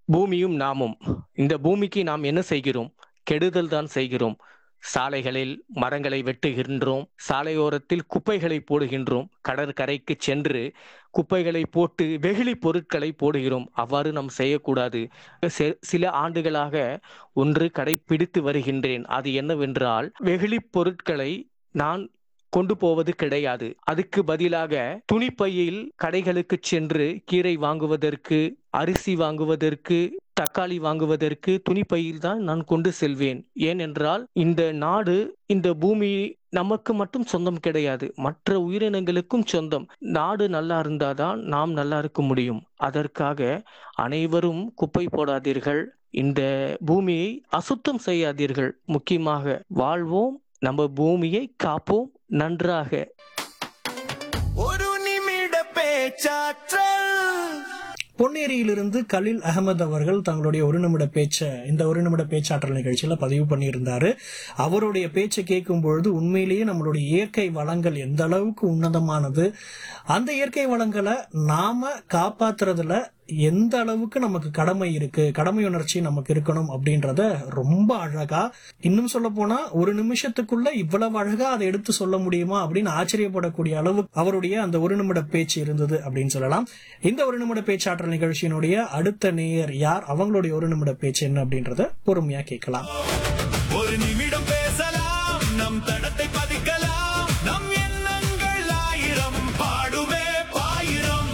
பூமியும் நாமும் இந்த பூமிக்கு நாம் என்ன செய்கிறோம் கெடுதல் தான் செய்கிறோம் சாலைகளில் மரங்களை வெட்டுகின்றோம் சாலையோரத்தில் குப்பைகளை போடுகின்றோம் கடற்கரைக்கு சென்று குப்பைகளை போட்டு வெகுளி பொருட்களை போடுகிறோம் அவ்வாறு நாம் செய்யக்கூடாது சி- சில ஆண்டுகளாக ஒன்று கடைபிடித்து வருகின்றேன் அது என்னவென்றால் வெகுளி பொருட்களை நான் கொண்டு போவது கிடையாது அதுக்கு பதிலாக துணிப்பையில் கடைகளுக்கு சென்று கீரை வாங்குவதற்கு அரிசி வாங்குவதற்கு தக்காளி வாங்குவதற்கு துணிப்பையில் தான் நான் கொண்டு செல்வேன் ஏனென்றால் இந்த நாடு இந்த பூமி நமக்கு மட்டும் சொந்தம் கிடையாது மற்ற உயிரினங்களுக்கும் சொந்தம் நாடு நல்லா இருந்தாதான் நாம் நல்லா இருக்க முடியும் அதற்காக அனைவரும் குப்பை போடாதீர்கள் இந்த பூமியை அசுத்தம் செய்யாதீர்கள் முக்கியமாக வாழ்வோம் நம்ம பூமியை காப்போம் நன்றாக ஒரு நிமிட பேச்சாற்றல் பொன்னேரியிலிருந்து கலில் அகமது அவர்கள் தங்களுடைய ஒரு நிமிட பேச்சை இந்த ஒரு நிமிட பேச்சாற்றல் நிகழ்ச்சியில பதிவு பண்ணியிருந்தாரு அவருடைய பேச்சை கேட்கும் பொழுது உண்மையிலேயே நம்மளுடைய இயற்கை வளங்கள் எந்த அளவுக்கு உன்னதமானது அந்த இயற்கை வளங்களை நாம காப்பாத்துறதுல எந்த அளவுக்கு நமக்கு கடமை இருக்கு கடமை உணர்ச்சி நமக்கு இருக்கணும் அப்படின்றத ரொம்ப அழகா இன்னும் சொல்ல போனா ஒரு நிமிஷத்துக்குள்ள இவ்வளவு அழகா அதை எடுத்து சொல்ல முடியுமா அப்படின்னு ஆச்சரியப்படக்கூடிய அளவு அவருடைய அந்த ஒரு நிமிட பேச்சு இருந்தது அப்படின்னு சொல்லலாம் இந்த ஒரு நிமிட பேச்சாற்றல் நிகழ்ச்சியினுடைய அடுத்த நேயர் யார் அவங்களுடைய ஒரு நிமிட பேச்சு என்ன அப்படின்றத பொறுமையா கேட்கலாம் ஒரு நிமிடம் பேசலாம் நம் தடத்தை பதிக்கலாம் நம் எண்ணங்கள் ஆயிரம் பாடுமே பாயிரம்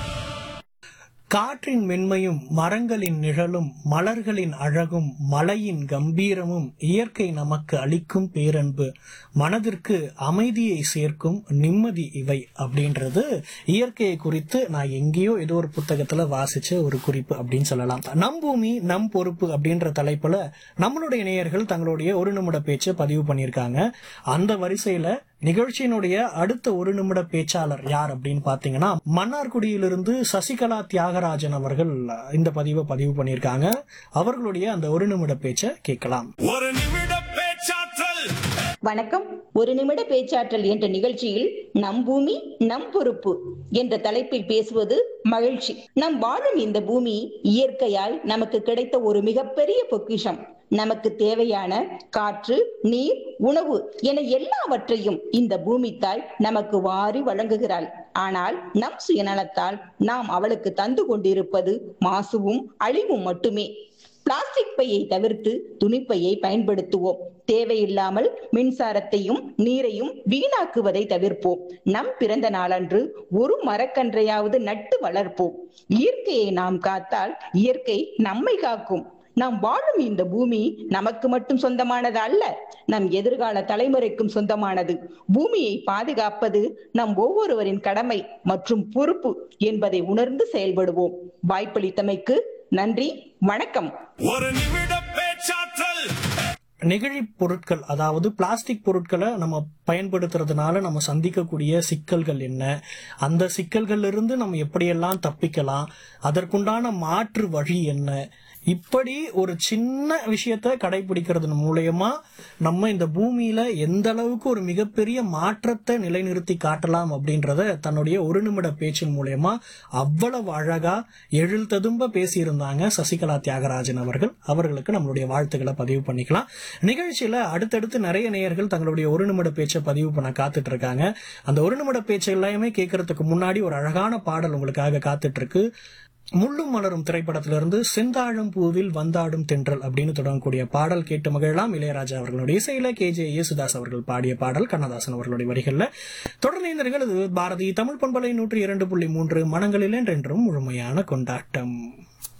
காற்றின் மென்மையும் மரங்களின் நிழலும் மலர்களின் அழகும் மலையின் கம்பீரமும் இயற்கை நமக்கு அளிக்கும் பேரன்பு மனதிற்கு அமைதியை சேர்க்கும் நிம்மதி இவை அப்படின்றது இயற்கையை குறித்து நான் எங்கேயோ ஏதோ ஒரு புத்தகத்துல வாசிச்ச ஒரு குறிப்பு அப்படின்னு சொல்லலாம் நம் பூமி நம் பொறுப்பு அப்படின்ற தலைப்புல நம்மளுடைய நேயர்கள் தங்களுடைய ஒரு நிமிட பேச்சை பதிவு பண்ணியிருக்காங்க அந்த வரிசையில நிகழ்ச்சியினுடைய அடுத்த ஒரு நிமிட பேச்சாளர் யார் அப்படின்னு பாத்தீங்கன்னா மன்னார்குடியிலிருந்து சசிகலா தியாகராஜன் அவர்கள் இந்த பதிவை பதிவு பண்ணியிருக்காங்க அவர்களுடைய அந்த ஒரு நிமிட பேச்சை கேட்கலாம் ஒரு நிமிட பேச்சாற்றல் வணக்கம் ஒரு நிமிட பேச்சாற்றல் என்ற நிகழ்ச்சியில் நம் பூமி நம் பொறுப்பு என்ற தலைப்பில் பேசுவது மகிழ்ச்சி நம் வாழும் இந்த பூமி இயற்கையால் நமக்கு கிடைத்த ஒரு மிகப்பெரிய பொக்கிஷம் நமக்கு தேவையான காற்று நீர் உணவு என எல்லாவற்றையும் இந்த பூமி தாய் நமக்கு வாரி வழங்குகிறாள் ஆனால் நம் சுயநலத்தால் நாம் அவளுக்கு தந்து கொண்டிருப்பது மாசுவும் அழிவும் மட்டுமே பிளாஸ்டிக் பையை தவிர்த்து துணிப்பையை பயன்படுத்துவோம் தேவையில்லாமல் மின்சாரத்தையும் நீரையும் வீணாக்குவதை தவிர்ப்போம் நம் பிறந்த நாளன்று ஒரு மரக்கன்றையாவது நட்டு வளர்ப்போம் இயற்கையை நாம் காத்தால் இயற்கை நம்மை காக்கும் நாம் வாழும் இந்த பூமி நமக்கு மட்டும் சொந்தமானது அல்ல நம் எதிர்கால தலைமுறைக்கும் சொந்தமானது பூமியை பாதுகாப்பது நம் ஒவ்வொருவரின் கடமை மற்றும் பொறுப்பு என்பதை உணர்ந்து செயல்படுவோம் வாய்ப்பளித்தமைக்கு நன்றி வணக்கம் ஒரு நிமிட பேச்சாற்றல் நெகிழி பொருட்கள் அதாவது பிளாஸ்டிக் பொருட்களை நம்ம பயன்படுத்துறதுனால நம்ம சந்திக்கக்கூடிய சிக்கல்கள் என்ன அந்த சிக்கல்கள்ல இருந்து நம்ம எப்படியெல்லாம் தப்பிக்கலாம் அதற்குண்டான மாற்று வழி என்ன இப்படி ஒரு சின்ன விஷயத்த கடைபிடிக்கிறது மூலயமா நம்ம இந்த பூமியில எந்த அளவுக்கு ஒரு மிகப்பெரிய மாற்றத்தை நிலைநிறுத்தி காட்டலாம் அப்படின்றத தன்னுடைய ஒரு நிமிட பேச்சின் மூலயமா அவ்வளவு அழகா எழில் ததும்ப பேசியிருந்தாங்க சசிகலா தியாகராஜன் அவர்கள் அவர்களுக்கு நம்மளுடைய வாழ்த்துக்களை பதிவு பண்ணிக்கலாம் நிகழ்ச்சியில அடுத்தடுத்து நிறைய நேயர்கள் தங்களுடைய ஒரு நிமிட பேச்சை பதிவு பண்ண காத்துட்டு இருக்காங்க அந்த ஒரு நிமிட பேச்சை எல்லாமே கேட்கறதுக்கு முன்னாடி ஒரு அழகான பாடல் உங்களுக்காக காத்துட்டு இருக்கு முள்ளும் மலரும் திரைப்படத்திலிருந்து செந்தாழம் பூவில் வந்தாடும் தென்றல் அப்படின்னு தொடங்கக்கூடிய பாடல் கேட்டு மகிழலாம் இளையராஜா அவர்களுடைய இசையில கே ஜே யேசுதாஸ் அவர்கள் பாடிய பாடல் கண்ணதாசன் அவர்களுடைய வரிகள்ல தொடர்ந்து இந்த நிகழ்வு பாரதி தமிழ் பண்பலை நூற்றி இரண்டு புள்ளி மூன்று மனங்களில் என்றென்றும் முழுமையான கொண்டாட்டம்